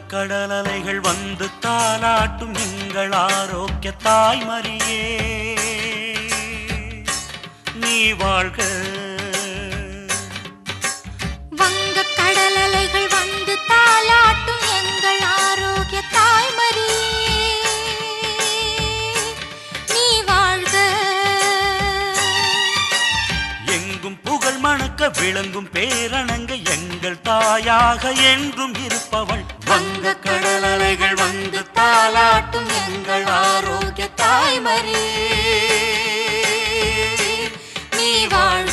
வங்கக்கடல் அலைகள் வந்து தாலாட்டும் எங்கள் ஆரோக்கிய தாய்மரியே நீ வாழ்க வங்கக் கடல் அலைகள் வந்து தாலாட்டும் எங்கள் ஆரோக்கிய தாய்மரி நீ வாழ்க எங்கும் புகழ் மணக்க விளங்கும் பேரணங்க எங்கள் தாயாக என்றும் இருப்பவள் வங்கக்கடல் அலைகள் வந்து தாலாட்டும் எங்கள் ஆரோக்கிய தாய்மரி நீ வாழ்க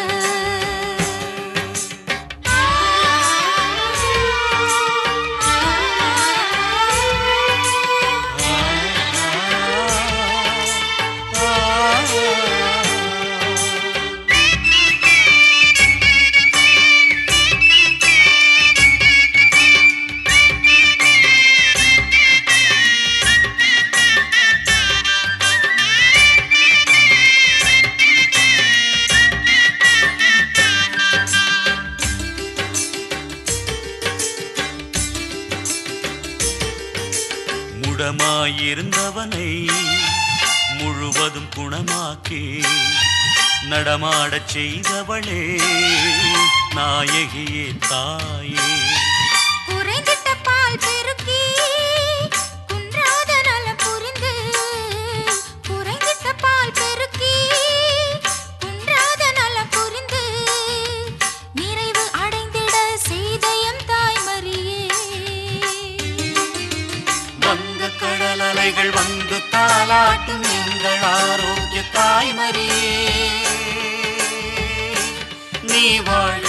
முடமாயிருந்தவனை முழுவதும் குணமாக்கி நடமாடச் செய்தவளே நாயகியே தாயே குறைந்திட்ட பால் பெருக்கி குன்றாத நலம் புரிந்து குறைந்திட்ட பால் பெருக்கி குன்றாத நலம் புரிந்து நிறைவு அடைந்திட செய்த எம் தாய்மரியே வங்க கடல் அலைகள் வந்து தாலாட்டும் எங்கள் ஆரோக்கிய தாய்மரியே நீ வாழ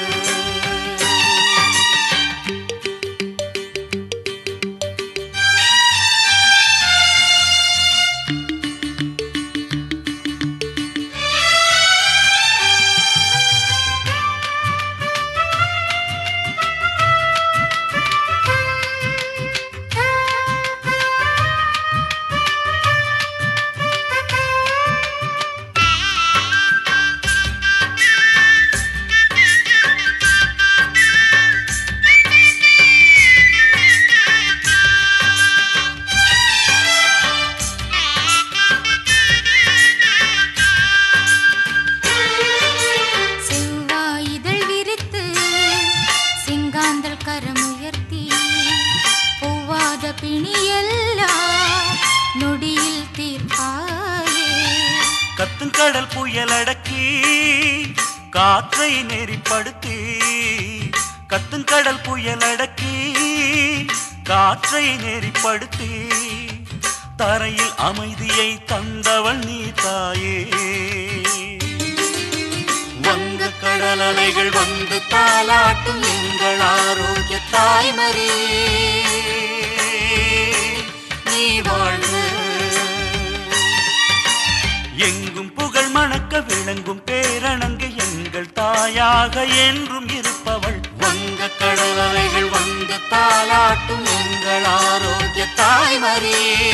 செவ்வாய் இதழ் விரித்து செங்காந்தல் கரம் உயர்த்தி ஒவ்வாத பிணியெல்லாம் நொடியில் தீர்ப்பாயே கத்தும் கடல் புயல் அடக்கி காற்றை நெறிப்படுத்தி கத்தும் கடல் புயல் அடக்கி காற்றை நெறிப்படுத்தி தரையில் அமைதியை தந்தவள் நீ தாயே வங்க கடல் அலைகள் வந்து தாலாட்டும் எங்கள் ஆரோக்கிய தாய்மரி நீ வாழ்க எங்கும் புகழ் மணக்க விளங்கும் பேரணங்கு எங்கள் தாயாக என்றும் இருப்பவள் வங்க கடல் அலைகள் வந்து தாலாட்டும் எங்கள் ஆரோக்கிய தாய்மரியே